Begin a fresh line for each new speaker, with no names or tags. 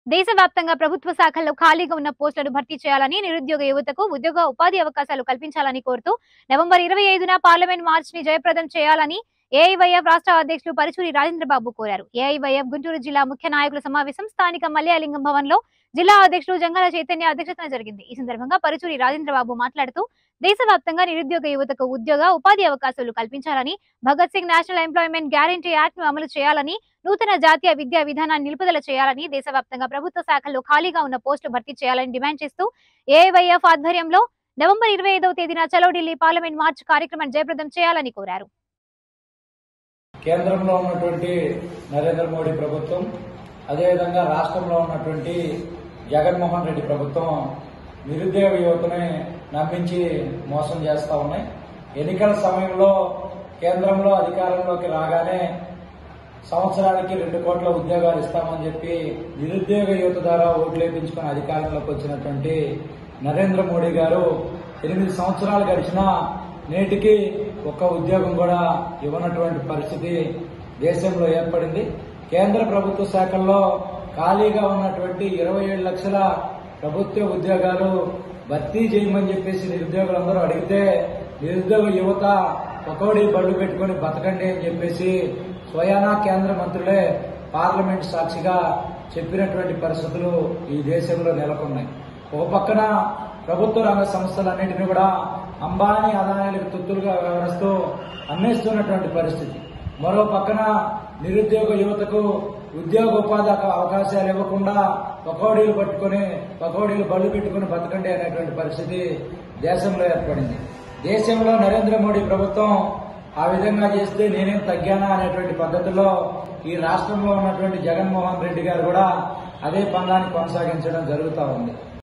దేశవ్యాప్తంగా ప్రభుత్వ శాఖల్లో ఖాళీగా ఉన్న పోస్టులను భర్తీ చేయాలని నిరుద్యోగ యువతకు ఉద్యోగ ఉపాధి అవకాశాలు కల్పించాలని కోరుతూ నవంబర్ ఇరవై ఐదున పార్లమెంట్ మార్చ్ ని జయప్రదం చేయాలని ఏఐవైఎఫ్ రాష్ట్ర అధ్యక్షులు పరుచూరి రాజేంద్రబాబు కోరారు ఏఐవైఎఫ్ గుంటూరు జిల్లా ముఖ్య నాయకుల సమావేశం స్థానిక మల్యాలింగం భవన్ లో జిల్లా అధ్యక్షుడు జంగాల చైతన్య అధ్యక్షతన జరిగింది ఈ సందర్భంగా పరుచూరి రాజేంద్రబాబు మాట్లాడుతూ దేశవ్యాప్తంగా నిరుద్యోగ యువతకు ఉద్యోగ ఉపాధి అవకాశాలు కల్పించాలని Bhagat Singh national employment guarantee act ను అమలు చేయాలని నూతన జాతీయ విద్యా విధానాన్ని నిలుపుదల చేయాలని దేశవ్యాప్తంగా ప్రభుత్వ శాఖల్లో ఖాళీగా ఉన్న పోస్టులు భర్తీ చేయాలని డిమాండ్ చేస్తూ ఏఐవైఎఫ్ ఆధ్వర్యంలో నవంబర్ ఇరవై ఐదవ తేదీన చలో ఢిల్లీ పార్లమెంట్ మార్చ్ కార్యక్రమం జయప్రదం చేయాలని కోరారు
కేంద్రంలో ఉన్నటువంటి నరేంద్ర మోడీ ప్రభుత్వం అదేవిధంగా రాష్ట్రంలో ఉన్నటువంటి జగన్మోహన్ రెడ్డి ప్రభుత్వం నిరుద్యోగ యువతని నమ్మించి మోసం చేస్తా ఉన్నాయి ఎన్నికల సమయంలో కేంద్రంలో అధికారంలోకి రాగానే సంవత్సరానికి రెండు కోట్ల ఉద్యోగాలు ఇస్తామని చెప్పి నిరుద్యోగ యువత ద్వారా ఓట్లు వేయించుకుని అధికారంలోకి వచ్చినటువంటి నరేంద్ర మోడీ గారు ఎనిమిది సంవత్సరాలు గడిచినా నేటికి ఒక్క ఉద్యోగం కూడా ఇవ్వనటువంటి పరిస్థితి దేశంలో ఏర్పడింది కేంద్ర ప్రభుత్వ శాఖల్లో ఖాళీగా ఉన్నటువంటి ఇరవై ఏడు లక్షల ప్రభుత్వ ఉద్యోగాలు భర్తీ చేయమని చెప్పేసి నిరుద్యోగులందరూ అడిగితే నిరుద్యోగ యువత పకోడీ బళ్ళు పెట్టుకుని బతకండి అని చెప్పేసి స్వయానా కేంద్ర మంత్రులే పార్లమెంట్ సాక్షిగా చెప్పినటువంటి పరిస్థితులు ఈ దేశంలో నెలకొన్నాయి ఒక పక్కన ప్రభుత్వ రంగ సంస్థలన్నింటినీ కూడా అంబానీ అదాయాలకు తుత్తులుగా వ్యవహరిస్తూ అమ్మేస్తున్నటువంటి పరిస్థితి మరో పక్కన నిరుద్యోగ యువతకు ఉద్యోగ ఉపాధి అవకాశాలు ఇవ్వకుండా పకోడీలు పట్టుకుని పకోడీలు బళ్ళు పెట్టుకుని బతకండి అనేటువంటి పరిస్థితి దేశంలో ఏర్పడింది దేశంలో నరేంద్ర మోడీ ప్రభుత్వం ఆ విధంగా చేస్తే నేనేం తగ్గానా అనేటువంటి పద్ధతిలో ఈ రాష్ట్రంలో ఉన్నటువంటి జగన్మోహన్ రెడ్డి గారు కూడా అదే పందాన్ని కొనసాగించడం జరుగుతూ ఉంది